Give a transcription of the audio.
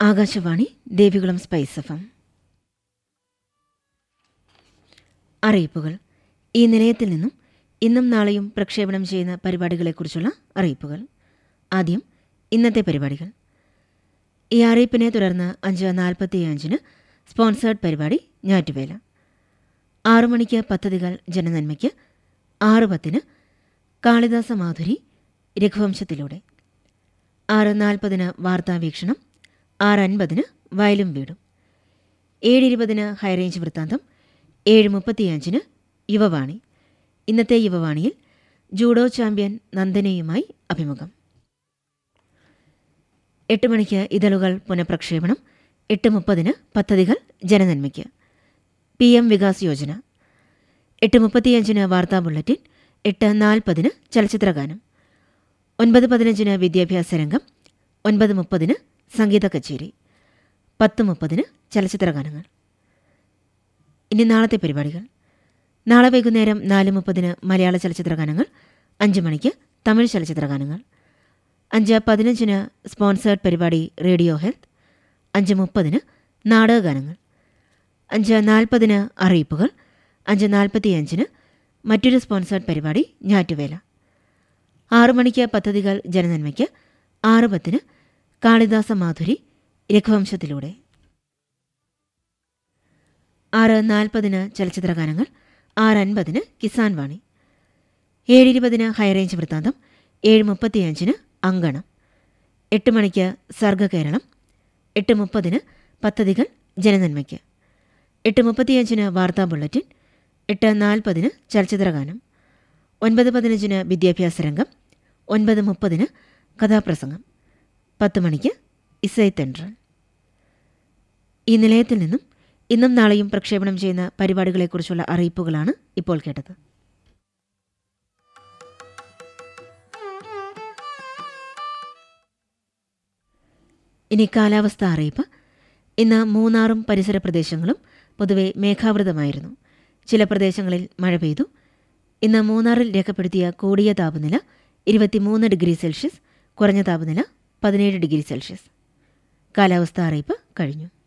Akashvani Devikulam spice എഫം അറിയിപ്പുകൾ ഈ നിലയത്തിൽ നിന്നും ഇന്നും നാളെയും പ്രക്ഷേപണം ചെയ്യുന്ന പരിപാടികളെക്കുറിച്ചുള്ള അറിയിപ്പുകൾ ആദ്യം ഇന്നത്തെ പരിപാടികൾ ഈ അറിയിപ്പിനെ തുടർന്ന് അഞ്ച് നാൽപ്പത്തിയഞ്ചിന് സ്പോൺസേർഡ് പരിപാടി ഞാറ്റുവേല ആറു മണിക്ക് പദ്ധതികൾ ജനനന്മയ്ക്ക് ആറ് പത്തിന് കാളിദാസ മാധുരി രഘുവംശത്തിലൂടെ ആറ് നാൽപ്പതിന് വാർത്താവീക്ഷണം ആറ് അൻപതിന് വയലും വീടും ഏഴ് ഇരുപതിന് ഹൈറേഞ്ച് വൃത്താന്തം ഏഴ് മുപ്പത്തിയഞ്ചിന് യുവവാണി ഇന്നത്തെ യുവവാണിയിൽ ജൂഡോ ചാമ്പ്യൻ നന്ദനയുമായി അഭിമുഖം എട്ട് മണിക്ക് ഇതളുകൾ പുനഃപ്രക്ഷേപണം എട്ട് മുപ്പതിന് പദ്ധതികൾ ജനനന്മയ്ക്ക് പി എം വികാസ് യോജന എട്ട് മുപ്പത്തിയഞ്ചിന് വാർത്താ ബുള്ളറ്റിൻ എട്ട് നാൽപ്പതിന് ചലച്ചിത്രഗാനം ഒൻപത് പതിനഞ്ചിന് വിദ്യാഭ്യാസ രംഗം ഒൻപത് മുപ്പതിന് സംഗീത കച്ചേരി പത്ത് മുപ്പതിന് ചലച്ചിത്രഗാനങ്ങൾ ഇനി നാളത്തെ പരിപാടികൾ നാളെ വൈകുന്നേരം നാല് മുപ്പതിന് മലയാള ചലച്ചിത്രഗാനങ്ങൾ അഞ്ച് മണിക്ക് തമിഴ് ചലച്ചിത്രഗാനങ്ങൾ അഞ്ച് പതിനഞ്ചിന് സ്പോൺസേർഡ് പരിപാടി റേഡിയോ ഹെൽത്ത് അഞ്ച് മുപ്പതിന് നാടകഗാനങ്ങൾ അഞ്ച് നാൽപ്പതിന് അറിയിപ്പുകൾ അഞ്ച് നാൽപ്പത്തിയഞ്ചിന് മറ്റൊരു സ്പോൺസേർഡ് പരിപാടി ഞാറ്റുവേല ആറു മണിക്ക് പദ്ധതികൾ ജനനന്മയ്ക്ക് ആറ് പത്തിന് കാളിദാസ മാധുരി രഘുവംശത്തിലൂടെ ആറ് നാൽപ്പതിന് ചലച്ചിത്രഗാനങ്ങൾ ആറ് അൻപതിന് കിസാൻ വാണി ഏഴ് ഇരുപതിന് ഹൈറേഞ്ച് വൃത്താന്തം ഏഴ് മുപ്പത്തിയഞ്ചിന് അങ്കണം എട്ട് മണിക്ക് സർഗകേരളം എട്ട് മുപ്പതിന് പദ്ധതികൾ ജനനന്മയ്ക്ക് എട്ട് മുപ്പത്തിയഞ്ചിന് വാർത്താ ബുള്ളറ്റിൻ എട്ട് നാൽപ്പതിന് ചലച്ചിത്രഗാനം ഒൻപത് പതിനഞ്ചിന് വിദ്യാഭ്യാസ രംഗം ഒൻപത് മുപ്പതിന് കഥാപ്രസംഗം പത്ത് മണിക്ക് ഇസൈ തെൻട്രൽ ഈ നിലയത്തിൽ നിന്നും ഇന്നും നാളെയും പ്രക്ഷേപണം ചെയ്യുന്ന പരിപാടികളെക്കുറിച്ചുള്ള അറിയിപ്പുകളാണ് ഇപ്പോൾ കേട്ടത് ഇനി കാലാവസ്ഥ അറിയിപ്പ് ഇന്ന് മൂന്നാറും പരിസര പ്രദേശങ്ങളും പൊതുവെ മേഘാവൃതമായിരുന്നു ചില പ്രദേശങ്ങളിൽ മഴ പെയ്തു ഇന്ന് മൂന്നാറിൽ രേഖപ്പെടുത്തിയ കൂടിയ താപനില ഇരുപത്തിമൂന്ന് ഡിഗ്രി സെൽഷ്യസ് കുറഞ്ഞ താപനില പതിനേഴ് ഡിഗ്രി സെൽഷ്യസ് കാലാവസ്ഥ അറിയിപ്പ് കഴിഞ്ഞു